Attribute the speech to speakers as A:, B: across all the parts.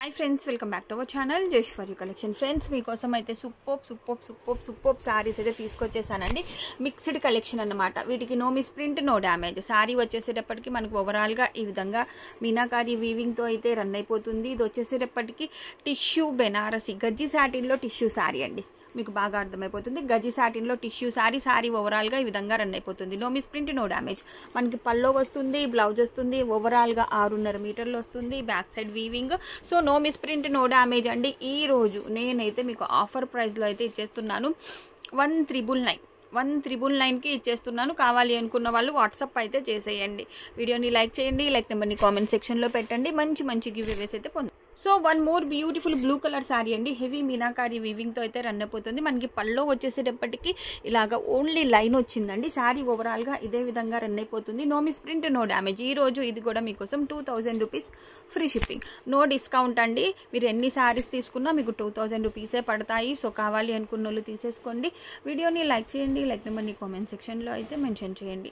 A: hi friends welcome back to our channel Jeshwari collection friends మీకోసం అయితే super super super super sarees అయితే తీసుకొచ్చేసానండి mixed collection అన్నమాట వీటికి no miss print no damage saree వచ్చేసేటప్పటికి మనకు ఓవరాల్గా ఈ విధంగా మీనాకారి వీవింగ్తో అయితే రన్ అయిపోతుంది ఇది వచ్చేసేటప్పటికి టిష్యూ బెనారసి గజ్జి సాటిన్లో టిష్యూ శారీ అండి మీకు బాగా అర్థమైపోతుంది గజి సాటిన్లో టిష్యూ శారీ శారీ ఓవరాల్గా ఈ విధంగా రన్ అయిపోతుంది no miss print no damage మనకి పల్లో వస్తుంది బ్లౌజ్ వస్తుంది ఓవరాల్గా ఆరున్నర మీటర్లు వస్తుంది back side weaving so no miss print no damage అండి ఈ రోజు నేనైతే మీకు ఆఫర్ ప్రైస్లో అయితే ఇచ్చేస్తున్నాను one triple nine one triple నైన్కి ఇచ్చేస్తున్నాను కావాలి అనుకున్న వాళ్ళు వాట్సాప్ అయితే చేసేయండి వీడియోని లైక్ చేయండి లైక్ నెంబర్ని కామెంట్ సెక్షన్లో పెట్టండి మంచి మంచి గివ్ అవేస్ అయితే పొందండి so one more beautiful blue colour sari అండి హెవీ మీనాకారి వీవింగ్తో అయితే రన్ అయిపోతుంది మనకి పల్లో వచ్చేసేటప్పటికి ఇలాగ ఓన్లీ లైన్ వచ్చిందండి శారీ ఓవరాల్గా ఇదే విధంగా రన్ అయిపోతుంది no miss print no damage ఈ రోజు ఇది కూడా మీకోసం two thousand rupees free shipping no discount అండి మీరు ఎన్ని శారీస్ తీసుకున్నా మీకు టూ థౌజండ్ రూపీసే పడతాయి సో కావాలి అనుకున్న వాళ్ళు తీసేసుకోండి వీడియోని లైక్ చేయండి లైక్ నెంబర్ని కామెంట్ సెక్షన్లో అయితే మెన్షన్ చేయండి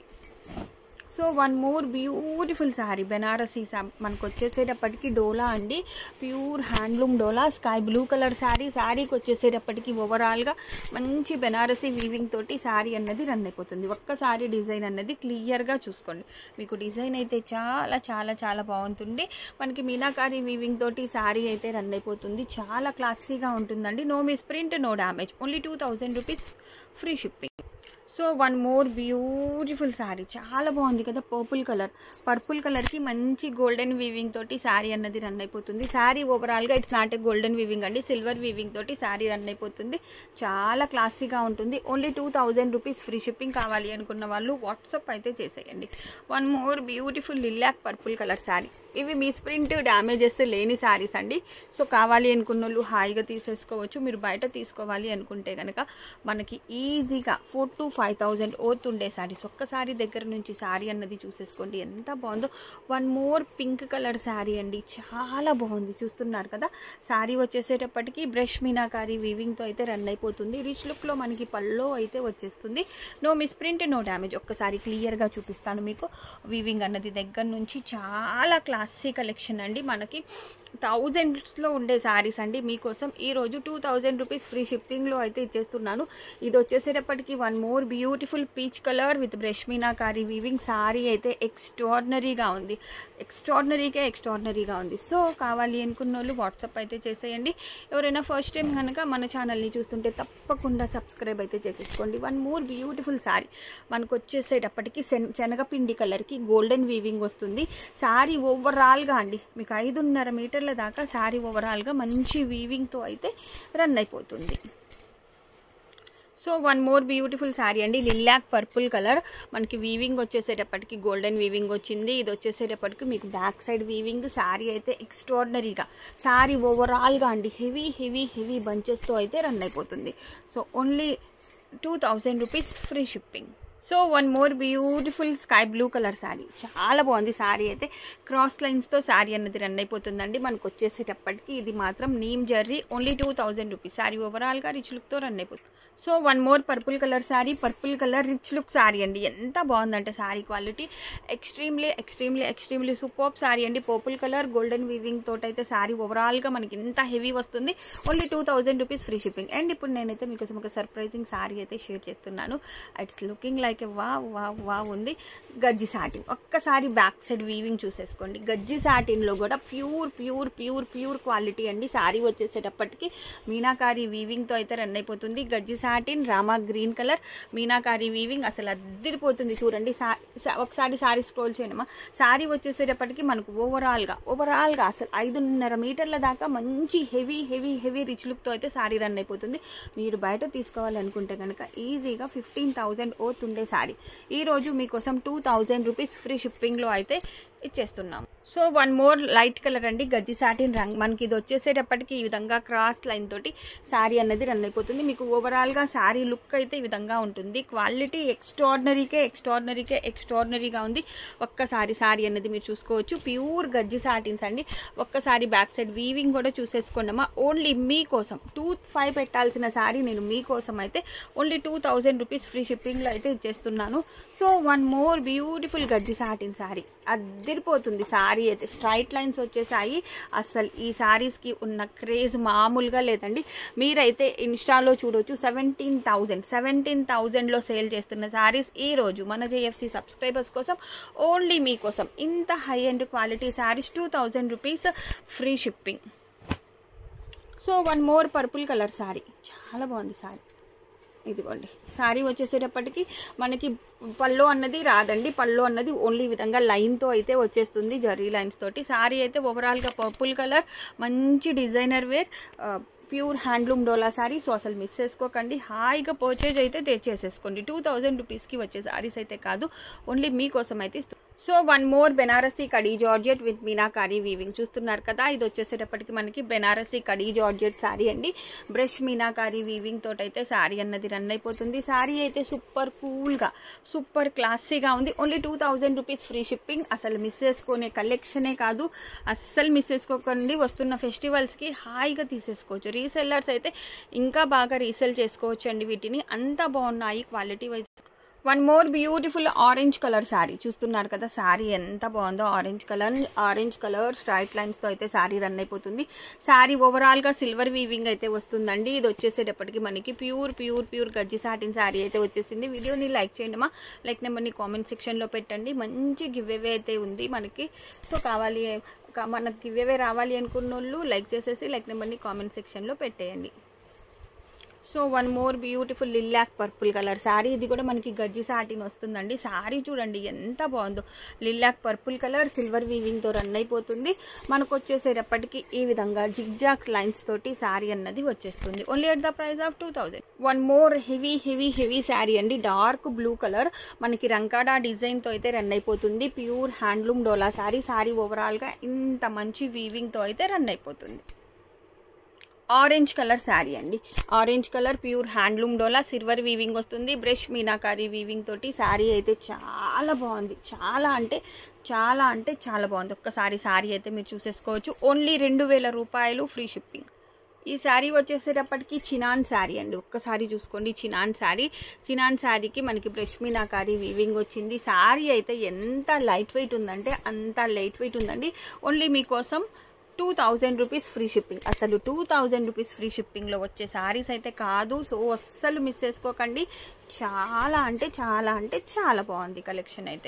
A: so one more beautiful sari Banarasi సా మనకు వచ్చేసేటప్పటికి డోలా అండి pure handloom dola sky blue colour sari శారీకి వచ్చేసేటప్పటికి ఓవరాల్గా మంచి బెనారసీ వీవింగ్ తోటి శారీ అన్నది రన్ అయిపోతుంది ఒక్కసారి డిజైన్ అన్నది క్లియర్గా చూసుకోండి మీకు డిజైన్ అయితే చాలా చాలా చాలా బాగుంటుంది మనకి మీనాకారి వీవింగ్ తోటి శారీ అయితే రన్ అయిపోతుంది చాలా క్లాసీగా ఉంటుందండి no miss print no damage only two thousand rupees free shipping so one more beautiful sari చాలా బాగుంది కదా పర్పుల్ కలర్ పర్పుల్ కలర్కి మంచి గోల్డెన్ వీవింగ్ తోటి శారీ అన్నది రన్ అయిపోతుంది శారీ ఓవరాల్గా it's not a golden weaving అండి సిల్వర్ వీవింగ్ తోటి శారీ రన్ అయిపోతుంది చాలా క్లాసీగా ఉంటుంది only two thousand rupees free shipping కావాలి అనుకున్న వాళ్ళు వాట్సాప్ అయితే చేసేయండి one more beautiful lilac purple colour sari ఇవి మీ స్ప్రింట్ డ్యామేజెస్ లేని శారీస్ అండి సో కావాలి అనుకున్న వాళ్ళు హాయిగా తీసేసుకోవచ్చు మీరు బయట తీసుకోవాలి అనుకుంటే కనుక మనకి ఈజీగా ఫోర్ టు ఫైవ్ థౌజండ్ ఓతుండే శారీస్ ఒక్కసారి దగ్గర నుంచి శారీ అన్నది చూసేసుకోండి ఎంత బాగుందో one more pink colour sari అండి చాలా బాగుంది చూస్తున్నారు కదా శారీ వచ్చేసేటప్పటికి బ్రష్ మీనాకారి వీవింగ్తో అయితే రన్ అయిపోతుంది రిచ్ లుక్లో మనకి పల్లో అయితే వచ్చేస్తుంది no miss print no damage ఒక్కసారి క్లియర్గా చూపిస్తాను మీకు వీవింగ్ అన్నది దగ్గర నుంచి చాలా క్లాసీ కలెక్షన్ అండి మనకి థౌజండ్స్లో ఉండే శారీస్ అండి మీకోసం ఈరోజు టూ థౌజండ్ రూపీస్ ఫ్రీ షిప్పింగ్లో అయితే ఇచ్చేస్తున్నాను ఇది వచ్చేసేటప్పటికి one more beautiful peach colour with brush meenakari weaving sari అయితే ఎక్స్ట్రాడినరీగా ఉంది ఎక్స్ట్రాడినరీకే ఎక్స్ట్రాడినరీగా ఉంది సో కావాలి అనుకున్న వాళ్ళు వాట్సాప్ అయితే చేసేయండి ఎవరైనా ఫస్ట్ టైం కనుక మన ఛానల్ని చూస్తుంటే తప్పకుండా సబ్స్క్రైబ్ అయితే చేసేసుకోండి వన్ మోర్ బ్యూటిఫుల్ శారీ మనకు వచ్చేసేటప్పటికి శనగపిండి కలర్కి గోల్డెన్ వీవింగ్ వస్తుంది శారీ ఓవరాల్గా అండి మీకు ఐదున్నర మీటర్ల దాకా శారీ ఓవరాల్గా మంచి వీవింగ్తో అయితే రన్ అయిపోతుంది so one more beautiful sari అండి లిల్లాక్ పర్పుల్ కలర్ మనకి వీవింగ్ వచ్చేసేటప్పటికి గోల్డెన్ వీవింగ్ వచ్చింది ఇది వచ్చేసేటప్పటికి మీకు బ్యాక్ సైడ్ వీవింగ్ శారీ అయితే ఎక్స్ట్రాడినరీగా శారీ ఓవరాల్గా అండి హెవీ హెవీ హెవీ బంచెస్తో అయితే రన్ అయిపోతుంది so only two thousand rupees free shipping so one more beautiful sky blue colour sari చాలా బాగుంది శారీ అయితే క్రాస్ లైన్స్తో శారీ అన్నది రన్ అయిపోతుందండి మనకు వచ్చేసేటప్పటికి ఇది మాత్రం నీమ్ zari only two thousand rupees sari ఓవరాల్గా రిచ్ లుక్తో రన్ అయిపోతుంది so one more purple colour sari purple colour rich look sari అండి ఎంత బాగుందంటే sari quality extremely extremely extremely super sari అండి పర్పుల్ కలర్ గోల్డెన్ వీవింగ్ తోట అయితే శారీ ఓవరాల్గా మనకి ఎంత హెవీ వస్తుంది only two thousand rupees free shipping and ఇప్పుడు నేనైతే మీకోసం ఒక సర్ప్రైజింగ్ శారీ అయితే షేర్ చేస్తున్నాను ఇట్స్ లుకింగ్ లైక్ ఎ వా వా వా ఉంది గజ్జి సాటిన్ ఒక్కసారి బ్యాక్ సైడ్ వీవింగ్ చూసేసుకోండి గజ్జి సాటిన్లో కూడా pure pure pure pure quality అండి శారీ వచ్చేసేటప్పటికి మీనాకారి వీవింగ్తో అయితే రన్ అయిపోతుంది gajji satin Rama green colour meenakari weaving అసలు అద్దరిపోతుంది చూడండి ఒకసారి శారీ స్క్రోల్ చేయడమా శారీ వచ్చేసేటప్పటికి మనకు ఓవరాల్గా ఓవరాల్గా అసలు ఐదున్నర మీటర్ల దాకా మంచి హెవీ హెవీ హెవీ రిచ్ లుక్తో అయితే శారీ రన్ అయిపోతుంది మీరు బయట తీసుకోవాలనుకుంటే కనుక ఈజీగా ఫిఫ్టీన్ థౌజండ్ ఓతుండే శారీ ఈరోజు మీకోసం టూ థౌజండ్ రూపీస్ ఫ్రీ షిప్పింగ్లో అయితే ఇచ్చేస్తున్నాం so one more light colour అండి గజ్జి సాటిన్ రంగ్ మనకి ఇది వచ్చేసేటప్పటికి ఈ విధంగా క్రాస్ లైన్ తోటి శారీ అన్నది రన్ అయిపోతుంది మీకు ఓవరాల్గా శారీ లుక్ అయితే ఈ విధంగా ఉంటుంది క్వాలిటీ ఎక్స్ట్రాడినరీకే ఎక్స్ట్రాడినరీకే ఎక్స్ట్రాడినరీగా ఉంది ఒక్కసారి శారీ అన్నది మీరు చూసుకోవచ్చు ప్యూర్ గజ్జి సాటిన్స్ అండి ఒక్కసారి బ్యాక్ సైడ్ వీవింగ్ కూడా చూసేసుకోండమ్మా ఓన్లీ మీకోసం టూ ఫైవ్ పెట్టాల్సిన శారీ నేను మీకోసం అయితే only two thousand rupees free షిప్పింగ్లో అయితే ఇచ్చేస్తున్నాను so one more beautiful gajji satin sari అద్దె అదిరిపోతుంది శారీ అయితే స్ట్రైట్ లైన్స్ వచ్చేసాయి అసలు ఈ శారీస్కి ఉన్న క్రేజ్ మామూలుగా లేదండి మీరైతే ఇన్స్టాలో చూడొచ్చు సెవెంటీన్ థౌజండ్ సెవెంటీన్ థౌజండ్లో సేల్ చేస్తున్న శారీస్ ఈ రోజు మన జేఎఫ్సి సబ్స్క్రైబర్స్ కోసం ఓన్లీ మీకోసం ఇంత high and quality saris two thousand rupees free shipping so one more purple colour sari చాలా బాగుంది శారీ ఇదిగోండి శారీ వచ్చేసేటప్పటికి మనకి పళ్ళు అన్నది రాదండి పళ్ళు అన్నది ఓన్లీ ఈ విధంగా లైన్తో అయితే వచ్చేస్తుంది జరీ లైన్స్ తోటి శారీ అయితే ఓవరాల్గా పర్పుల్ కలర్ మంచి designer wear pure handloom dola sari so అసలు మిస్ చేసుకోకండి హాయిగా పర్చేజ్ అయితే తెచ్చేసేసుకోండి టూ థౌజండ్ రూపీస్కి వచ్చే శారీస్ అయితే కాదు ఓన్లీ మీకోసం అయితే ఇస్తు సో వన్ మోర్ బెనారసీ కడీ జార్జెట్ విత్ మీనాకారీ వీవింగ్ చూస్తున్నారు కదా ఇది వచ్చేసేటప్పటికి మనకి బెనారసీ కడీ జార్జెట్ శారీ అండి బ్రష్ మీనాకారీ వీవింగ్ తోటి అయితే శారీ అన్నది రన్ అయిపోతుంది శారీ అయితే సూపర్ కూల్గా సూపర్ క్లాసీగా ఉంది only two thousand rupees free shipping అసలు మిస్ చేసుకునే కలెక్షనే కాదు అస్సలు మిస్ చేసుకోకండి వస్తున్న ఫెస్టివల్స్కి హాయిగా తీసేసుకోవచ్చు రీసెల్లర్స్ అయితే ఇంకా బాగా రీసెల్ చేసుకోవచ్చు అండి వీటిని అంత బాగున్నాయి quality wise one more beautiful orange colour sari చూస్తున్నారు కదా శారీ ఎంత బాగుందో orange colour orange colour straight లైన్స్తో అయితే శారీ రన్ అయిపోతుంది శారీ ఓవరాల్గా సిల్వర్ వీవింగ్ అయితే వస్తుందండి ఇది వచ్చేసేటప్పటికి మనకి pure pure pure gajji satin sari అయితే వచ్చేసింది వీడియోని లైక్ చేయండి మా లైక్ నెంబర్ని కామెంట్ సెక్షన్లో పెట్టండి మంచి గివ్ అవే అయితే ఉంది మనకి సో కావాలి కా- మనకి గివ్ అవే రావాలి అనుకున్న వాళ్ళు లైక్ చేసేసి లైక్ నెంబర్ని కామెంట్ సెక్షన్లో పెట్టేయండి so one more beautiful lilac purple colour sari ఇది కూడా మనకి గజ్జి సాటిన్ వస్తుందండి శారీ చూడండి ఎంత బాగుందో లిల్లాక్ పర్పుల్ కలర్ సిల్వర్ వీవింగ్తో రన్ అయిపోతుంది మనకు వచ్చేసేటప్పటికి ఈ విధంగా జిగ్జాక్ లైన్స్ తోటి శారీ అన్నది వచ్చేస్తుంది only at the price of two thousand one more heavy heavy heavy sari అండి డార్క్ బ్లూ కలర్ మనకి రంకాడా డిజైన్తో అయితే రన్ అయిపోతుంది ప్యూర్ హ్యాండ్లూమ్ డోలా శారీ శారీ ఓవరాల్గా ఇంత మంచి వీవింగ్తో అయితే రన్ అయిపోతుంది ఆరెంజ్ కలర్ శారీ అండి orange colour pure handloom dola silver weaving వస్తుంది బ్రష్ మీనాకారి వీవింగ్ తోటి శారీ అయితే చాలా బాగుంది చాలా అంటే చాలా అంటే చాలా బాగుంది ఒక్కసారి శారీ అయితే మీరు చూసేసుకోవచ్చు ఓన్లీ రెండు వేల రూపాయలు ఫ్రీ షిప్పింగ్ ఈ శారీ వచ్చేసేటప్పటికి చినాన్ శారీ అండి ఒక్కసారి చూసుకోండి చినాన్ శారీ చినాన్ శారీకి మనకి బ్రష్ మీనాకారి వీవింగ్ వచ్చింది శారీ అయితే ఎంత లైట్ వెయిట్ ఉందంటే అంత లైట్ వెయిట్ ఉందండి ఓన్లీ మీకోసం two thousand rupees free shipping అసలు టూ థౌజండ్ రూపీస్ ఫ్రీ షిప్పింగ్లో వచ్చే శారీస్ అయితే కాదు సో అస్సలు మిస్ చేసుకోకండి చాలా అంటే చాలా అంటే చాలా బాగుంది కలెక్షన్ అయితే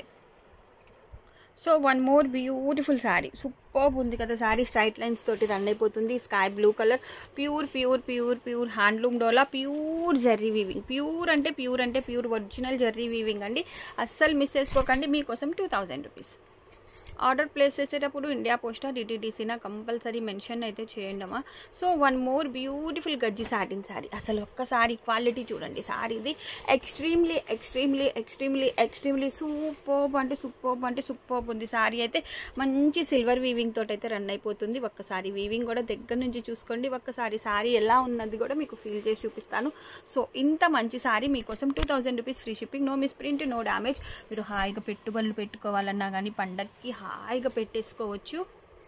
A: so one more beautiful sari super ఉంది కదా శారీ స్ట్రైట్ లైన్స్ తోటి రన్ అయిపోతుంది sky blue colour pure pure pure pure handloom dola pure zari weaving pure అంటే ప్యూర్ అంటే ప్యూర్ ఒరిజినల్ జర్రీ వీవింగ్ అండి అస్సలు మిస్ చేసుకోకండి మీకోసం two thousand rupees order place చేసేటప్పుడు ఇండియా పోస్టా డిటీడీసీన కంపల్సరీ మెన్షన్ అయితే చేయండి అమ్మా so one more beautiful gajji satin sari అసలు ఒక్కసారి క్వాలిటీ చూడండి శారీది extremely extremely extremely extremely superb అంటే సూపర్బ్ అంటే సూపర్బ్ ఉంది శారీ అయితే మంచి సిల్వర్ వీవింగ్ తోటి అయితే రన్ అయిపోతుంది ఒక్కసారి వీవింగ్ కూడా దగ్గర నుంచి చూసుకోండి ఒక్కసారి శారీ ఎలా ఉన్నది కూడా మీకు ఫీల్ చేసి చూపిస్తాను సో ఇంత మంచి శారీ మీకోసం two thousand rupees free shipping no miss print no damage మీరు హాయిగా పెట్టుబడులు పెట్టుకోవాలన్నా కానీ పండక్కి హాయిగా పెట్టేసుకోవచ్చు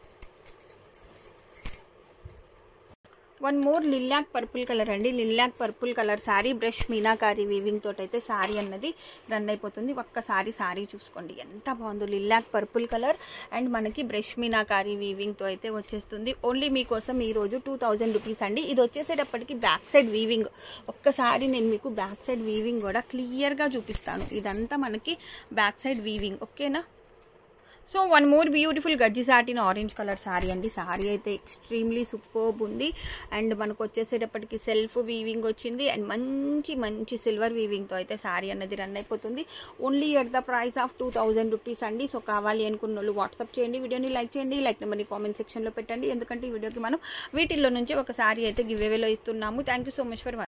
A: one more lilac purple colour అండి lilac purple colour sari brush meenakari weaving తోటి అయితే శారీ అన్నది రన్ అయిపోతుంది ఒక్కసారి శారీ చూసుకోండి ఎంత బాగుందో లిల్లాక్ పర్పుల్ కలర్ అండ్ మనకి బ్రష్ మీనాకారి వీవింగ్తో అయితే వచ్చేస్తుంది ఓన్లీ మీకోసం ఈరోజు టూ థౌజండ్ రూపీస్ అండి ఇది వచ్చేసేటప్పటికి బ్యాక్ సైడ్ వీవింగ్ ఒక్కసారి నేను మీకు బ్యాక్ సైడ్ వీవింగ్ కూడా క్లియర్గా చూపిస్తాను ఇదంతా మనకి బ్యాక్ సైడ్ వీవింగ్ ఓకేనా so one more beautiful gajji satin orange colour sari అండి శారీ అయితే ఎక్స్ట్రీమ్లీ సూపర్బ్ ఉంది అండ్ మనకు వచ్చేసేటప్పటికి సెల్ఫ్ వీవింగ్ వచ్చింది అండ్ మంచి మంచి సిల్వర్ వీవింగ్తో అయితే శారీ అన్నది రన్ అయిపోతుంది only at the price of two thousand rupees అండి సో కావాలి అనుకున్న వాళ్ళు వాట్సాప్ చేయండి వీడియోని లైక్ చేయండి లైక్ నెంబర్ని కామెంట్ సెక్షన్లో పెట్టండి ఎందుకంటే ఈ వీడియోకి మనం వీటిల్లో నుంచి ఒక శారీ అయితే గివ్ అవేలో ఇస్తున్నాము thank you so much for